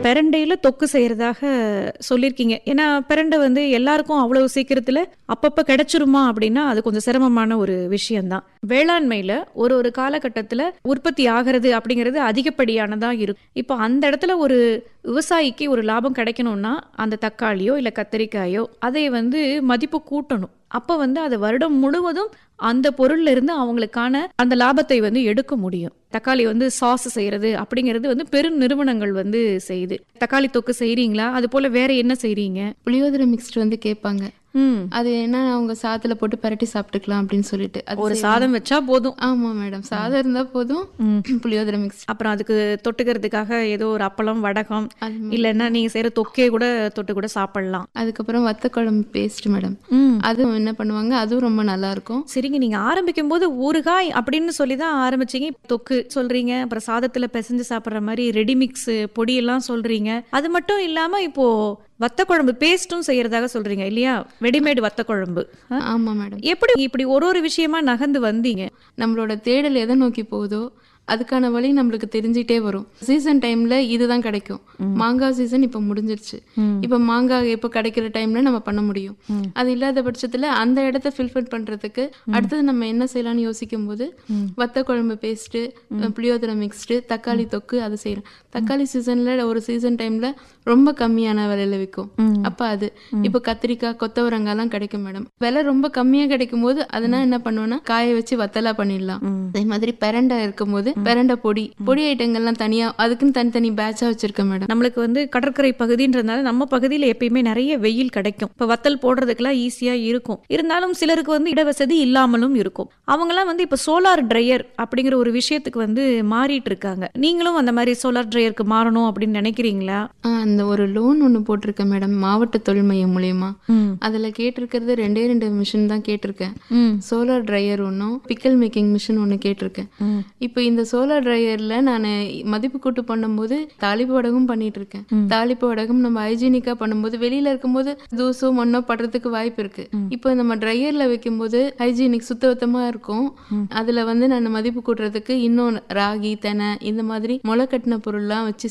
பிரண்டையில தொக்கு செய்யறதாக சொல்லியிருக்கீங்க ஏன்னா பிரண்டை வந்து எல்லாருக்கும் அவ்வளவு சீக்கிரத்துல அப்பப்ப கிடைச்சிருமா அப்படின்னா அது கொஞ்சம் சிரமமான ஒரு விஷயம்தான் வேளாண்மையில ஒரு ஒரு காலகட்டத்துல உற்பத்தி ஆகிறது அப்படிங்கிறது அதிகப்படியானதா இருக்கும் இப்போ அந்த இடத்துல ஒரு விவசாயிக்கு ஒரு லாபம் கிடைக்கணும்னா அந்த தக்காளியோ இல்ல கத்திரிக்காயோ அதை வந்து மதிப்பு கூட்டணும் அப்ப வந்து அது வருடம் முழுவதும் அந்த பொருள்ல இருந்து அவங்களுக்கான அந்த லாபத்தை வந்து எடுக்க முடியும் தக்காளி வந்து சாஸ் செய்யறது அப்படிங்கிறது வந்து பெரும் நிறுவனங்கள் வந்து செய்யுது தக்காளி தொக்கு செய்றீங்களா அது போல வேற என்ன செய்றீங்க புளியோதரை மிக்ஸ்ட் வந்து கேட்பாங்க ம் அது என்ன அவங்க சாதத்துல போட்டு பரட்டி சாப்பிட்டுக்கலாம் அப்படின்னு சொல்லிட்டு அது ஒரு செய்வாங்க. சாதம் வச்சா போதும் ஆமா மேடம் சாதம் இருந்தா போதும் புளியோதரை மிக்ஸ் அப்புறம் அதுக்கு தொட்டுக்கிறதுக்காக ஏதோ ஒரு அப்பளம் வடகம் அது இல்லைன்னா நீங்க செய்யற தொக்கே கூட தொட்டு கூட சாப்பிடலாம் அதுக்கப்புறம் வத்த குழம்பு பேஸ்ட் மேடம் ம் அதுவும் என்ன பண்ணுவாங்க அதுவும் ரொம்ப நல்லா இருக்கும் சரிங்க நீங்க ஆரம்பிக்கும் போது ஊறுகாய் அப்படின்னு சொல்லி தான் ஆரம்பிச்சீங்க தொக்கு சொல்றீங்க அப்புறம் சாதத்துல பிசைஞ்சு சாப்பிடுற மாதிரி ரெடி மிக்ஸ் பொடி எல்லாம் சொல்றீங்க அது மட்டும் இல்லாம இப்போ வத்த குழம்பு பேஸ்டும் செய்யறதாக சொல்றீங்க இல்லையா ரெடிமேட் வத்த குழம்பு ஆ? ஆமா மேடம் எப்படி இப்படி ஒரு ஒரு விஷயமா நகர்ந்து வந்தீங்க நம்மளோட தேடல் எதை நோக்கி போகுதோ அதுக்கான வழி நம்மளுக்கு தெரிஞ்சிட்டே வரும் சீசன் டைம்ல இதுதான் கிடைக்கும் மாங்காய் சீசன் இப்ப முடிஞ்சிருச்சு இப்ப மாங்காய் எப்ப கிடைக்கிற டைம்ல நம்ம பண்ண முடியும் அது இல்லாத பட்சத்துல அந்த இடத்த ஃபில்ஃபில் பண்றதுக்கு அடுத்தது நம்ம என்ன செய்யலாம்னு யோசிக்கும் போது வத்த குழம்பு பேஸ்ட் புளியோதரை மிக்ஸ்டு தக்காளி தொக்கு அது செய்யலாம் தக்காளி சீசன்ல ஒரு சீசன் டைம்ல ரொம்ப கம்மியான விலையில விற்கும் அப்ப அது இப்போ கத்திரிக்காய் கொத்தவரங்காய்லாம் கிடைக்கும் மேடம் விலை ரொம்ப கம்மியா கிடைக்கும் போது அதனா என்ன பண்ணுவேன்னா காய வச்சு வத்தலா பண்ணிடலாம் அதே மாதிரி பெரண்டை இருக்கும் போது பெரண்டை பொடி பொடி ஐட்டங்கள்லாம் தனியா அதுக்குன்னு தனித்தனி பேட்சா வச்சிருக்கேன் மேடம் நம்மளுக்கு வந்து கடற்கரை பகுதின்றதுனால நம்ம பகுதியில் எப்பயுமே நிறைய வெயில் கிடைக்கும் இப்போ வத்தல் போடுறதுக்கெல்லாம் ஈஸியாக இருக்கும் இருந்தாலும் சிலருக்கு வந்து இடவசதி இல்லாமலும் இருக்கும் அவங்கெல்லாம் வந்து இப்போ சோலார் ட்ரையர் அப்படிங்கிற ஒரு விஷயத்துக்கு வந்து மாறிட்டு இருக்காங்க நீங்களும் அந்த மாதிரி சோலார் ட்ரையருக்கு மாறணும் அப்படின்னு நினைக்கிறீங்களா ஆ, அந்த ஒரு லோன் ஒன்று போட்டிருக்கேன் மேடம் மாவட்ட தொழில் மையம் மூலியமா ம். அதுல கேட்டிருக்கிறது ரெண்டே ரெண்டு மிஷின் தான் கேட்டிருக்கேன் ம். சோலார் ட்ரையர் ஒன்றும் பிக்கல் மேக்கிங் மிஷின் ஒன்று கேட்டிருக்கேன் இப்போ இந்த சோலார் ட்ரையர்ல நான் மதிப்பு கூட்டு பண்ணும்போது தாளிப்பு வடகம் பண்ணிட்டு இருக்கேன் தாளிப்பு வடகம் நம்ம ஹைஜீனிக்கா பண்ணும்போது வெளியில இருக்கும்போது தூசோ மண்ணோ படுறதுக்கு வாய்ப்பு இருக்கு இப்போ நம்ம ட்ரையர்ல வைக்கும்போது ஹைஜீனிக் சுத்தபத்தமா இருக்கும் அதுல வந்து நான் மதிப்பு கூட்டுறதுக்கு இன்னும் ராகி தெனை இந்த மாதிரி முளை கட்டின பொருள்லாம் வச்சு